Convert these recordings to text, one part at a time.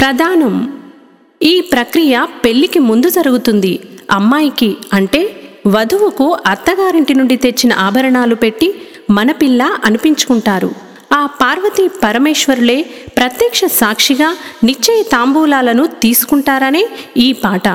ప్రధానం ఈ ప్రక్రియ పెళ్లికి ముందు జరుగుతుంది అమ్మాయికి అంటే వధువుకు అత్తగారింటి నుండి తెచ్చిన ఆభరణాలు పెట్టి మన పిల్ల అనిపించుకుంటారు ఆ పార్వతీ పరమేశ్వరులే ప్రత్యక్ష సాక్షిగా నిశ్చయ తాంబూలాలను తీసుకుంటారనే ఈ పాట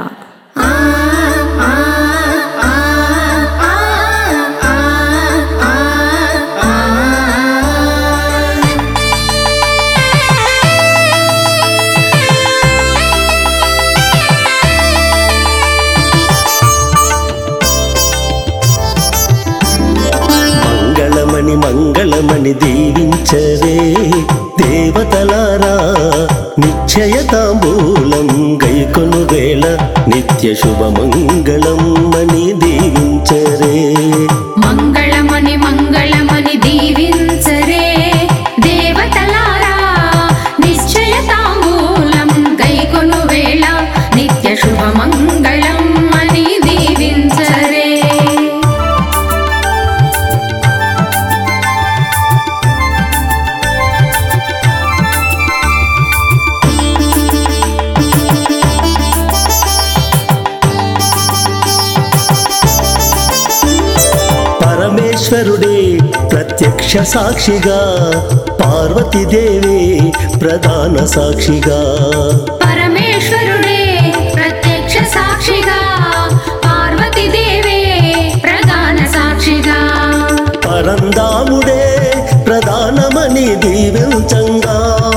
మంగళమణి మంగళమణి దీవించరే దేవతలారా నిశ్చయ తాంబూలం గైకొను వేళ నిత్య శుభ మంగళం అని దీవించరే మంగళమని మంగళమని దీవించరే దేవతలారా నిశ్చయ తాంబూలం గైకొను వేళ నిత్య శుభ మంగళం అని దీవించరే పరమేశ్వరుడే ప్రత్యక్ష సాక్షిగా పార్వతీదేవి ప్రధాన సాక్షిగా పరమేశ్వరుడే ప్రత్యక్ష సాక్షిగా పార్వతీదేవే ప్రధాన సాక్షిగా పరందాముడే ప్రధానమని దీవించంగా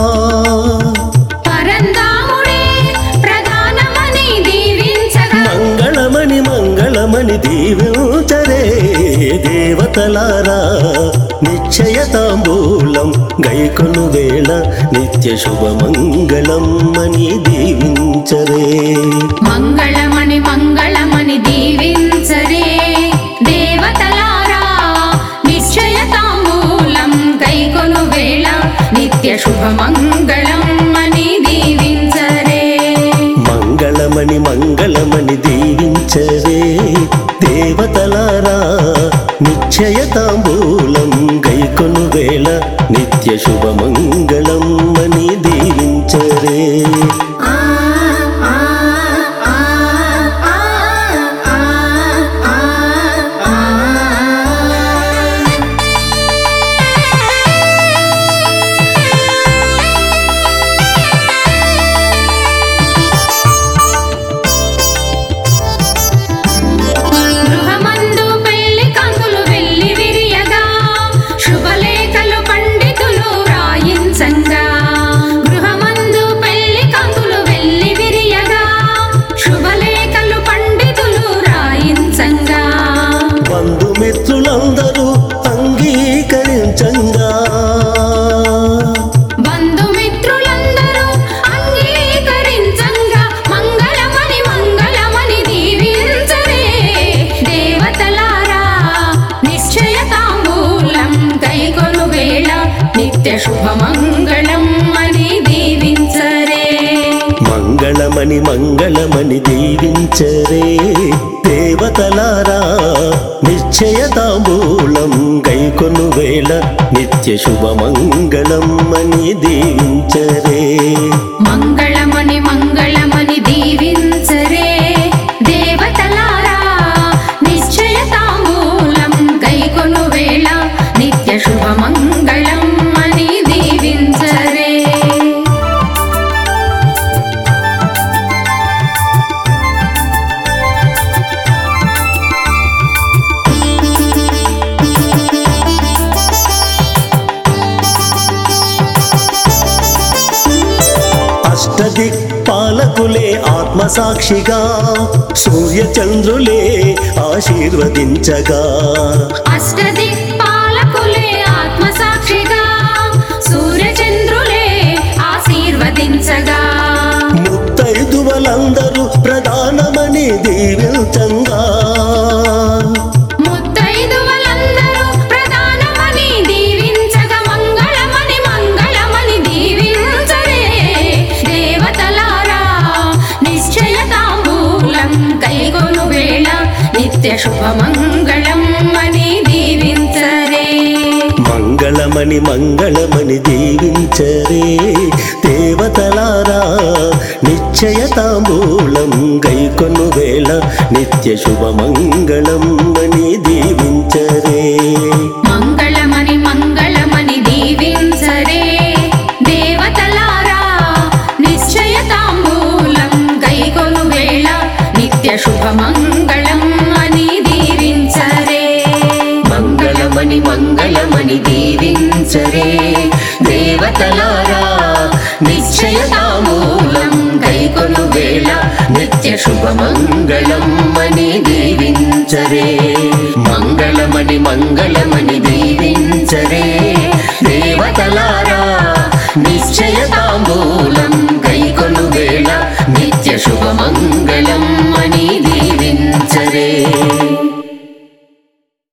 పరందాముడే ప్రధానమని దీవించగా మంగళమణి మంగళమణి దీవించరే దేవతలారా నిశ్చయ తాంబూలం గైకొను వేళ నిత్య శుభ మంగళం అని దీవించరే మంగళమణి మంగళమని దీవించరే దేవతలారా నిశ్చయ తాంబూలం కైకొను వేళ నిత్య శుభ మంగళం అని దీవించరే మంగళమణి మంగళమణి దీవించరే దేవతలారా నిశ్చయ తాంబూలం గైకొను వేళ నిత్య శుభ మంగళం అని దీవించరే ఆ ఆ ఆ ఆ ఆ ఆ ఆ గృహమందు పెళ్లి కాంతులు వెళ్లి విరియగా శుభలేఖలు పండితులు రాయించంగా గృహమందు పెళ్లి కాంతులు వెళ్లి విరియగా శుభలేఖలు పండితులు రాయించంగా బంధుమిత్రులందరూ అంగీకరించంగా బంధుమిత్రులందరూ అంగీకరించంగా మంగళమని మంగళమని దీవించరే దేవతలారా నిశ్చయ తాంబూలం కైకొను వేళ నిత్య శుభ మంగళం అని దీవించరే మంగళమణి మంగళమణి దీవించరే దేవతలారా నిశ్చయ తాంబూలం గైకొను వేళ నిత్య శుభ మంగళం అని దీవించరే మంగళమని మంగళమని దీవించరే దేవతలారా నిశ్చయ తాంబూలం కైకొను వేళ నిత్య శుభ మంగళం అని దీవించరే అష్టదిక్ పాలకులే ఆత్మసాక్షిగా సూర్యచంద్రులే ఆశీర్వదించగా అష్టదిక్పాలకులే ఆత్మసాక్షిగా సూర్యచంద్రులే ఆశీర్వదించగా ముత్తైదువలందరూ ప్రధానమని దీవించంగా ముత్తైదువలందరూ ప్రధానమని దీవించగా మంగళమని మంగళమని దీవించరే దేవతలారా నిశ్చయ తాంబూలం కైగొను వేళ నిత్య శుభ మంగళం అని దీవించరే మంగళమణి మంగళమణి దీవించరే దేవతలారా నిశ్చయ తాంబూలం గైకొను వేళ నిత్య శుభమంగళం అని దీవించరే మంగళమని మంగళమని దీవించరే దేవతలారా నిశ్చయ తాంబూలం గైకొను వేళ నిత్య శుభమంగళం అని దీవించరే మంగళమని మంగళమని దీవించరే దేవతలారా నిశ్చయ తాంబూలం గైకొను వేళ నిత్య శుభమంగళం అని దీవించరే మంగళమని మంగళమని దీవించరే